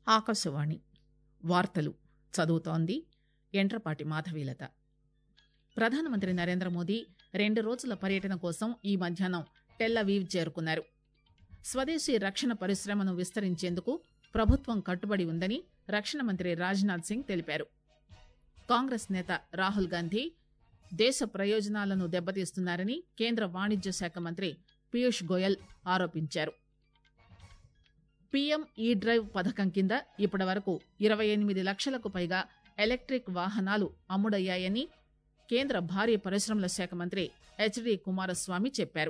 ఆకాశవాణి వార్తలు చదువుతోంది ఎంట్రపాటి మాధవీలత ప్రధానమంత్రి నరేంద్ర మోదీ రెండు రోజుల పర్యటన కోసం ఈ మధ్యాహ్నం టెల్లవీవ్ చేరుకున్నారు స్వదేశీ రక్షణ పరిశ్రమను విస్తరించేందుకు ప్రభుత్వం కట్టుబడి ఉందని రక్షణ మంత్రి రాజ్నాథ్ సింగ్ తెలిపారు కాంగ్రెస్ నేత రాహుల్ గాంధీ దేశ ప్రయోజనాలను దెబ్బతీస్తున్నారని కేంద్ర వాణిజ్య శాఖ మంత్రి పీయూష్ గోయల్ ఆరోపించారు పీఎం ఈ డ్రైవ్ పథకం కింద ఇప్పటి వరకు ఇరవై ఎనిమిది లక్షలకు పైగా ఎలక్ట్రిక్ వాహనాలు అమ్ముడయ్యాయని కేంద్ర భారీ పరిశ్రమల శాఖ మంత్రి హెచ్డి కుమారస్వామి చెప్పారు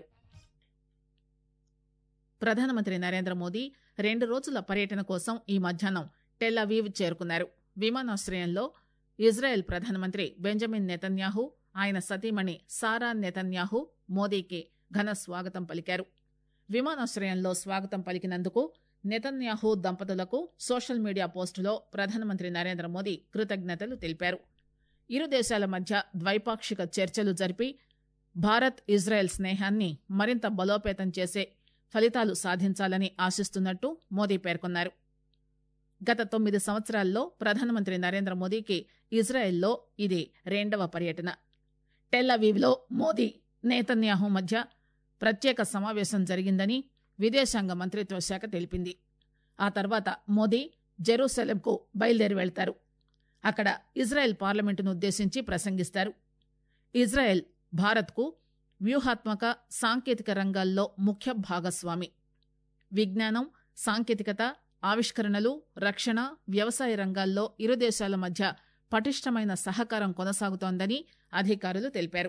ప్రధానమంత్రి నరేంద్ర మోదీ రెండు రోజుల పర్యటన కోసం ఈ మధ్యాహ్నం టెల్లవీవ్ చేరుకున్నారు విమానాశ్రయంలో ఇజ్రాయెల్ ప్రధానమంత్రి బెంజమిన్ నెతన్యాహు ఆయన సతీమణి సారా నెతన్యాహు మోదీకి ఘన స్వాగతం పలికారు విమానాశ్రయంలో స్వాగతం పలికినందుకు నెతన్యాహు దంపతులకు సోషల్ మీడియా పోస్టులో ప్రధానమంత్రి నరేంద్ర మోదీ కృతజ్ఞతలు తెలిపారు ఇరు దేశాల మధ్య ద్వైపాక్షిక చర్చలు జరిపి భారత్ ఇజ్రాయెల్ స్నేహాన్ని మరింత బలోపేతం చేసే ఫలితాలు సాధించాలని ఆశిస్తున్నట్టు మోదీ పేర్కొన్నారు గత తొమ్మిది సంవత్సరాల్లో ప్రధానమంత్రి నరేంద్ర మోదీకి ఇజ్రాయెల్లో ఇది రెండవ పర్యటన టెల్లవీవ్లో మోదీ నేతన్యాహు మధ్య ప్రత్యేక సమావేశం జరిగిందని విదేశాంగ మంత్రిత్వ శాఖ తెలిపింది ఆ తర్వాత మోదీ జెరూసలంకు బయలుదేరి వెళ్తారు అక్కడ ఇజ్రాయెల్ పార్లమెంటును ఉద్దేశించి ప్రసంగిస్తారు ఇజ్రాయెల్ భారత్కు వ్యూహాత్మక సాంకేతిక రంగాల్లో ముఖ్య భాగస్వామి విజ్ఞానం సాంకేతికత ఆవిష్కరణలు రక్షణ వ్యవసాయ రంగాల్లో ఇరు దేశాల మధ్య పటిష్టమైన సహకారం కొనసాగుతోందని అధికారులు తెలిపారు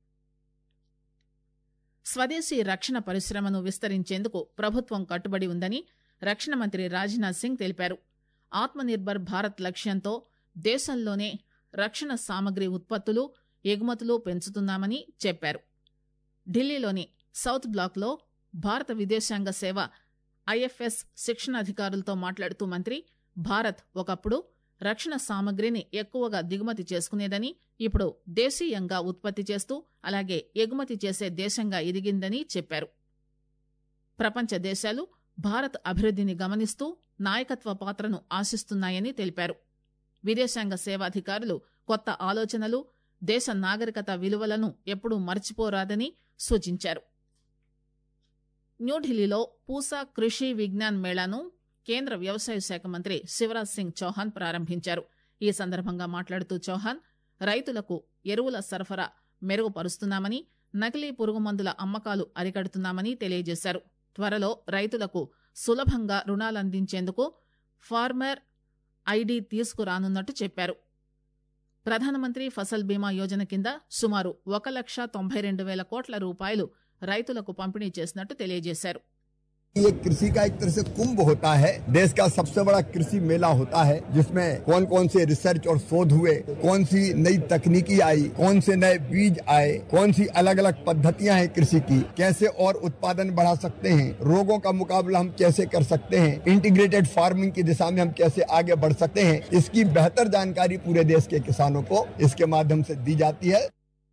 స్వదేశీ రక్షణ పరిశ్రమను విస్తరించేందుకు ప్రభుత్వం కట్టుబడి ఉందని రక్షణ మంత్రి రాజ్నాథ్ సింగ్ తెలిపారు ఆత్మనిర్భర్ భారత్ లక్ష్యంతో దేశంలోనే రక్షణ సామగ్రి ఉత్పత్తులు ఎగుమతులు పెంచుతున్నామని చెప్పారు ఢిల్లీలోని సౌత్ బ్లాక్లో భారత విదేశాంగ సేవ ఐఎఫ్ఎస్ శిక్షణాధికారులతో మాట్లాడుతూ మంత్రి భారత్ ఒకప్పుడు రక్షణ సామగ్రిని ఎక్కువగా దిగుమతి చేసుకునేదని ఇప్పుడు దేశీయంగా ఉత్పత్తి చేస్తూ అలాగే ఎగుమతి చేసే దేశంగా ఎదిగిందని చెప్పారు ప్రపంచ దేశాలు భారత్ అభివృద్ధిని గమనిస్తూ నాయకత్వ పాత్రను ఆశిస్తున్నాయని తెలిపారు విదేశాంగ సేవాధికారులు కొత్త ఆలోచనలు దేశ నాగరికత విలువలను ఎప్పుడూ మర్చిపోరాదని సూచించారు న్యూఢిల్లీలో పూసా కృషి విజ్ఞాన్ మేళాను కేంద్ర వ్యవసాయ శాఖ మంత్రి శివరాజ్ సింగ్ చౌహాన్ ప్రారంభించారు ఈ సందర్భంగా మాట్లాడుతూ చౌహాన్ రైతులకు ఎరువుల సరఫరా మెరుగుపరుస్తున్నామని నకిలీ పురుగుమందుల అమ్మకాలు అరికడుతున్నామని తెలియజేశారు త్వరలో రైతులకు సులభంగా రుణాలందించేందుకు ఫార్మర్ ఐడి తీసుకురానున్నట్టు చెప్పారు ప్రధానమంత్రి ఫసల్ బీమా యోజన కింద సుమారు ఒక లక్ష తొంభై రెండు వేల కోట్ల రూపాయలు రైతులకు పంపిణీ చేసినట్టు తెలియజేశారు ये कृषि का एक तरह से कुंभ होता है देश का सबसे बड़ा कृषि मेला होता है जिसमें कौन कौन से रिसर्च और शोध हुए कौन सी नई तकनीकी आई कौन से नए बीज आए कौन सी अलग अलग पद्धतियां हैं कृषि की कैसे और उत्पादन बढ़ा सकते हैं रोगों का मुकाबला हम कैसे कर सकते हैं इंटीग्रेटेड फार्मिंग की दिशा में हम कैसे आगे बढ़ सकते हैं इसकी बेहतर जानकारी पूरे देश के किसानों को इसके माध्यम से दी जाती है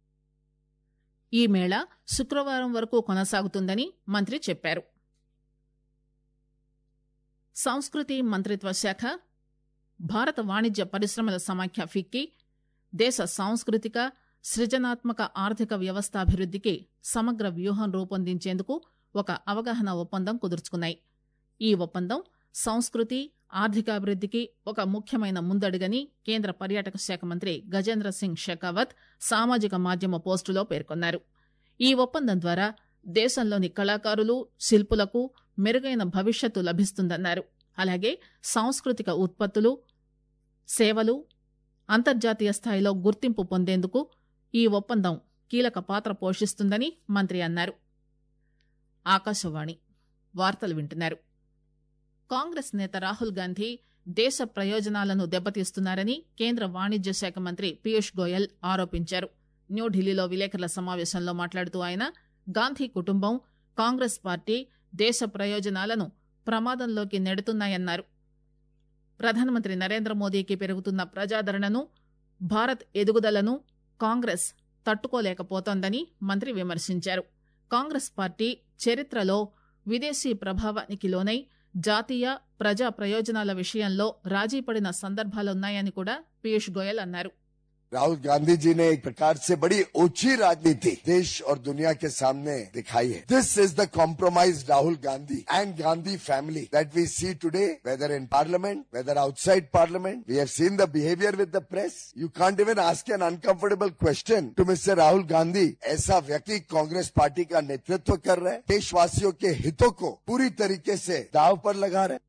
ఈ మేళా శుక్రవారం వరకు కొనసాగుతుందని మంత్రి చెప్పారు సంస్కృతి మంత్రిత్వ శాఖ భారత వాణిజ్య పరిశ్రమల సమాఖ్య ఫిక్కీ దేశ సాంస్కృతిక సృజనాత్మక ఆర్థిక వ్యవస్థాభివృద్ధికి సమగ్ర వ్యూహం రూపొందించేందుకు ఒక అవగాహన ఒప్పందం కుదుర్చుకున్నాయి ఈ ఒప్పందం సంస్కృతి ఆర్థికాభివృద్ధికి ఒక ముఖ్యమైన ముందడుగని కేంద్ర పర్యాటక శాఖ మంత్రి గజేంద్ర సింగ్ షెకావత్ సామాజిక మాధ్యమ పోస్టులో పేర్కొన్నారు ఈ ఒప్పందం ద్వారా దేశంలోని కళాకారులు శిల్పులకు మెరుగైన భవిష్యత్తు లభిస్తుందన్నారు అలాగే సాంస్కృతిక ఉత్పత్తులు సేవలు అంతర్జాతీయ స్థాయిలో గుర్తింపు పొందేందుకు ఈ ఒప్పందం కీలక పాత్ర పోషిస్తుందని మంత్రి అన్నారు ఆకాశవాణి వార్తలు వింటున్నారు కాంగ్రెస్ నేత రాహుల్ గాంధీ దేశ ప్రయోజనాలను దెబ్బతీస్తున్నారని కేంద్ర వాణిజ్య శాఖ మంత్రి పీయూష్ గోయల్ ఆరోపించారు న్యూఢిల్లీలో విలేకరుల సమావేశంలో మాట్లాడుతూ ఆయన గాంధీ కుటుంబం కాంగ్రెస్ పార్టీ దేశ ప్రయోజనాలను ప్రమాదంలోకి నెడుతున్నాయన్నారు ప్రధానమంత్రి నరేంద్ర మోదీకి పెరుగుతున్న ప్రజాదరణను భారత్ ఎదుగుదలను కాంగ్రెస్ తట్టుకోలేకపోతోందని మంత్రి విమర్శించారు కాంగ్రెస్ పార్టీ చరిత్రలో విదేశీ ప్రభావానికి లోనై జాతీయ ప్రజా ప్రయోజనాల విషయంలో రాజీ పడిన సందర్భాలున్నాయని కూడా పీయూష్ గోయల్ అన్నారు राहुल गांधी जी ने एक प्रकार से बड़ी ऊंची राजनीति देश और दुनिया के सामने दिखाई है this is the compromise Rahul Gandhi and Gandhi family that we see today whether in parliament whether outside parliament we have seen the behaviour with the press you can't even ask an uncomfortable question to mister Rahul Gandhi ऐसा व्यक्ति Congress party का नेतृत्व कर रहे हैं देशवासियों के हितों को पूरी तरीके से दाव पर लगा रहे हैं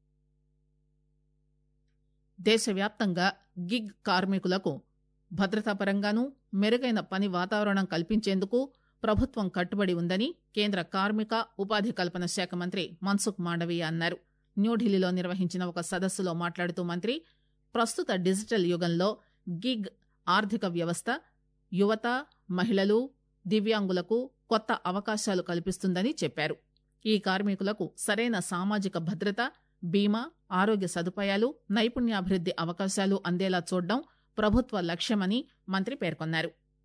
దేశవ్యాప్తంగా గిగ్ కార్మికులకు భద్రతాపరంగానూ మెరుగైన పని వాతావరణం కల్పించేందుకు ప్రభుత్వం కట్టుబడి ఉందని కేంద్ర కార్మిక ఉపాధి కల్పన శాఖ మంత్రి మన్సుఖ్ మాండవీయ అన్నారు న్యూఢిల్లీలో నిర్వహించిన ఒక సదస్సులో మాట్లాడుతూ మంత్రి ప్రస్తుత డిజిటల్ యుగంలో గిగ్ ఆర్థిక వ్యవస్థ యువత మహిళలు దివ్యాంగులకు కొత్త అవకాశాలు కల్పిస్తుందని చెప్పారు ఈ కార్మికులకు సరైన సామాజిక భద్రత బీమా ఆరోగ్య సదుపాయాలు నైపుణ్యాభివృద్ది అవకాశాలు అందేలా చూడడం ప్రభుత్వ లక్ష్యమని మంత్రి పేర్కొన్నారు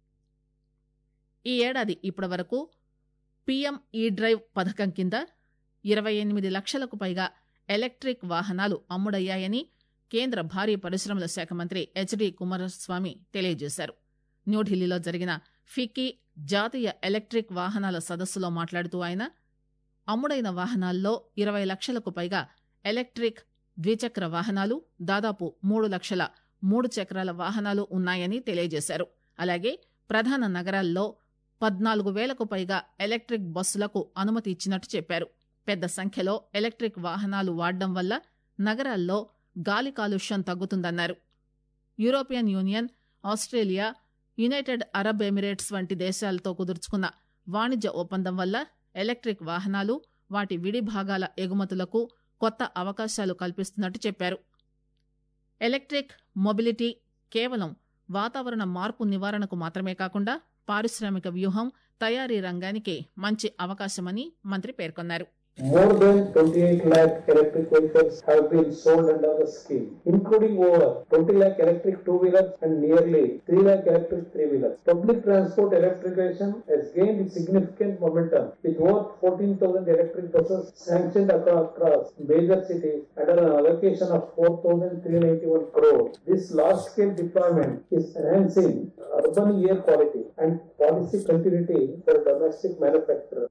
ఈ ఏడాది ఇప్పటి వరకు పీఎం ఈ డ్రైవ్ పథకం కింద ఇరవై ఎనిమిది లక్షలకు పైగా ఎలక్ట్రిక్ వాహనాలు అమ్ముడయ్యాయని కేంద్ర భారీ పరిశ్రమల శాఖ మంత్రి హెచ్డి కుమారస్వామి తెలియజేశారు న్యూఢిల్లీలో జరిగిన ఫిక్కీ జాతీయ ఎలక్ట్రిక్ వాహనాల సదస్సులో మాట్లాడుతూ ఆయన అమ్ముడైన వాహనాల్లో ఇరవై లక్షలకు పైగా ఎలక్ట్రిక్ ద్విచక్ర వాహనాలు దాదాపు మూడు లక్షల మూడు చక్రాల వాహనాలు ఉన్నాయని తెలియజేశారు అలాగే ప్రధాన నగరాల్లో పద్నాలుగు వేలకు పైగా ఎలక్ట్రిక్ బస్సులకు అనుమతి ఇచ్చినట్టు చెప్పారు పెద్ద సంఖ్యలో ఎలక్ట్రిక్ వాహనాలు వాడడం వల్ల నగరాల్లో గాలి కాలుష్యం తగ్గుతుందన్నారు European Union Australia United Arab Emirates వంటి దేశాలతో కుదుర్చుకున్న వాణిజ్య ఒప్పందం వల్ల ఎలక్ట్రిక్ వాహనాలు వాటి విడి భాగాల ఎగుమతులకు కొత్త అవకాశాలు కల్పిస్తున్నట్టు చెప్పారు ఎలక్ట్రిక్ మొబిలిటీ కేవలం వాతావరణ మార్పు నివారణకు మాత్రమే కాకుండా పారిశ్రామిక వ్యూహం తయారీ రంగానికి మంచి అవకాశమని మంత్రి పేర్కొన్నారు More than 28 lakh electric vehicles have been sold under the scheme, including over 20 lakh electric two-wheelers and nearly 3 lakh electric three-wheelers. Public transport electrification has gained significant momentum with over 14,000 electric buses sanctioned across, across major cities under an allocation of 4,391 crore. This large-scale deployment is enhancing urban air quality and policy continuity for domestic manufacturers.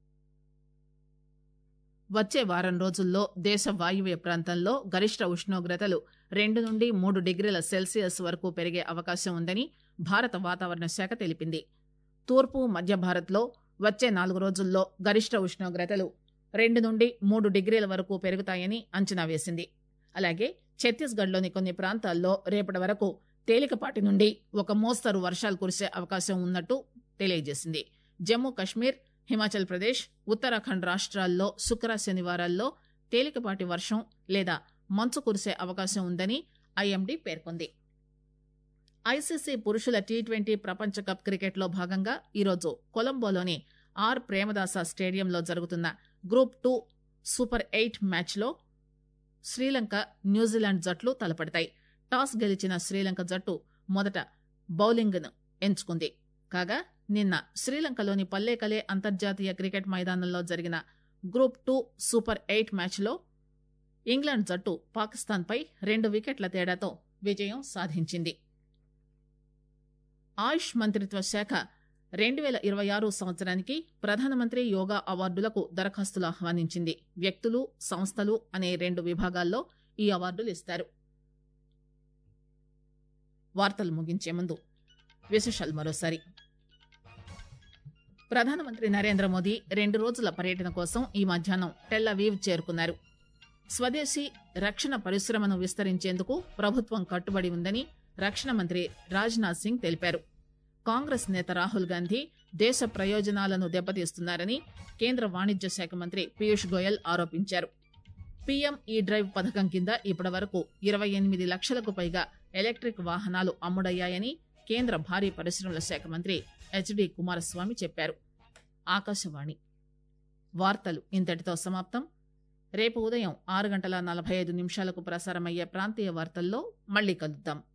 వచ్చే వారం రోజుల్లో దేశ వాయువ్య ప్రాంతంలో గరిష్ట ఉష్ణోగ్రతలు రెండు నుండి మూడు డిగ్రీల సెల్సియస్ వరకు పెరిగే అవకాశం ఉందని భారత వాతావరణ శాఖ తెలిపింది తూర్పు మధ్య భారత్లో వచ్చే నాలుగు రోజుల్లో గరిష్ట ఉష్ణోగ్రతలు రెండు నుండి మూడు డిగ్రీల వరకు పెరుగుతాయని అంచనా వేసింది అలాగే ఛత్తీస్గఢ్లోని కొన్ని ప్రాంతాల్లో రేపటి వరకు తేలికపాటి నుండి ఒక మోస్తరు వర్షాలు కురిసే అవకాశం ఉన్నట్టు తెలియజేసింది జమ్మూ కశ్మీర్ హిమాచల్ ప్రదేశ్ ఉత్తరాఖండ్ రాష్ట్రాల్లో శుక్ర శనివారాల్లో తేలికపాటి వర్షం లేదా మంచు కురిసే అవకాశం ఉందని ఐఎండీ పేర్కొంది ఐసీసీ పురుషుల టీ ట్వంటీ ప్రపంచ కప్ క్రికెట్లో భాగంగా ఈరోజు కొలంబోలోని ఆర్ ప్రేమదాస స్టేడియంలో జరుగుతున్న గ్రూప్ టూ సూపర్ ఎయిట్ మ్యాచ్లో శ్రీలంక న్యూజిలాండ్ జట్లు తలపడతాయి టాస్ గెలిచిన శ్రీలంక జట్టు మొదట బౌలింగ్ను ఎంచుకుంది కాగా నిన్న శ్రీలంకలోని పల్లేకలే అంతర్జాతీయ క్రికెట్ మైదానంలో జరిగిన గ్రూప్ టూ సూపర్ ఎయిట్ మ్యాచ్లో ఇంగ్లాండ్ జట్టు పాకిస్తాన్పై రెండు వికెట్ల తేడాతో విజయం సాధించింది ఆయుష్ మంత్రిత్వ శాఖ రెండు వేల ఇరవై ఆరు సంవత్సరానికి ప్రధానమంత్రి యోగా అవార్డులకు దరఖాస్తులు ఆహ్వానించింది వ్యక్తులు సంస్థలు అనే రెండు విభాగాల్లో ఈ అవార్డులు ఇస్తారు వార్తలు ముగించే ముందు విశేషాలు మరోసారి ప్రధానమంత్రి నరేంద్ర మోదీ రెండు రోజుల పర్యటన కోసం ఈ మధ్యాహ్నం టెల్లవీవ్ చేరుకున్నారు స్వదేశీ రక్షణ పరిశ్రమను విస్తరించేందుకు ప్రభుత్వం కట్టుబడి ఉందని రక్షణ మంత్రి రాజ్నాథ్ సింగ్ తెలిపారు కాంగ్రెస్ నేత రాహుల్ గాంధీ దేశ ప్రయోజనాలను దెబ్బతీస్తున్నారని కేంద్ర వాణిజ్య శాఖ మంత్రి పీయూష్ గోయల్ ఆరోపించారు పీఎం ఈ డ్రైవ్ పథకం కింద ఇప్పటి వరకు ఇరవై ఎనిమిది లక్షలకు పైగా ఎలక్ట్రిక్ వాహనాలు అమ్ముడయ్యాయని కేంద్ర భారీ పరిశ్రమల శాఖ మంత్రి హెచ్డి కుమారస్వామి చెప్పారు ఆకాశవాణి వార్తలు ఇంతటితో సమాప్తం రేపు ఉదయం ఆరు గంటల నలభై ఐదు నిమిషాలకు ప్రసారమయ్యే ప్రాంతీయ వార్తల్లో మళ్లీ కలుద్దాం